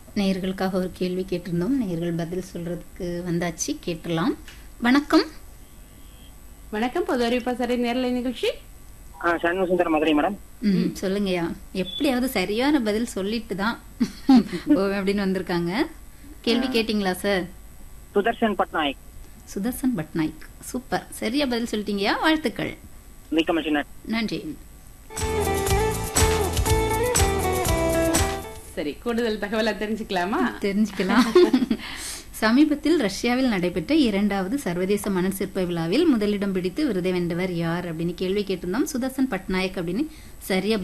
நேயர்களுக்காக ஒரு கேள்வி கேட்டிருந்தோம் நேயர்கள் பதில் சொல்றதுக்கு வந்தாச்சு கேட்டலாம் வணக்கம் வணக்கம் பொது அறிவிப்பா சரி நேரலை நிகழ்ச்சி ஆ சண்முக சுந்தரம் மதுரை மேடம் ம் சொல்லுங்கய்யா எப்படியாவது சரியான பதில் சொல்லிட்டு தான் போவேன் அப்படின்னு வந்திருக்காங்க கேள்வி கேட்டிங்களா சார் சுதர்ஷன் பட்நாயக் சுதர்சன் பட்நாயக் சூப்பர் சரியா பதில் சொல்லிட்டீங்கயா வாழ்த்துக்கள் மிக்க மகிழ்ச்சி நன்றி. நன்றி சரி கூடுதல் தகவலை தெரிஞ்சுக்கலாமா தெரிஞ்சுக்கலாம் சமீபத்தில் ரஷ்யாவில் நடைபெற்ற இரண்டாவது சர்வதேச மணல் சிற்ப விழாவில் முதலிடம் பிடித்து விருதை வென்றவர் யார் அப்படின்னு கேள்வி கேட்டிருந்தோம் சுதர்சன் பட்நாயக் அப்படின்னு சரியா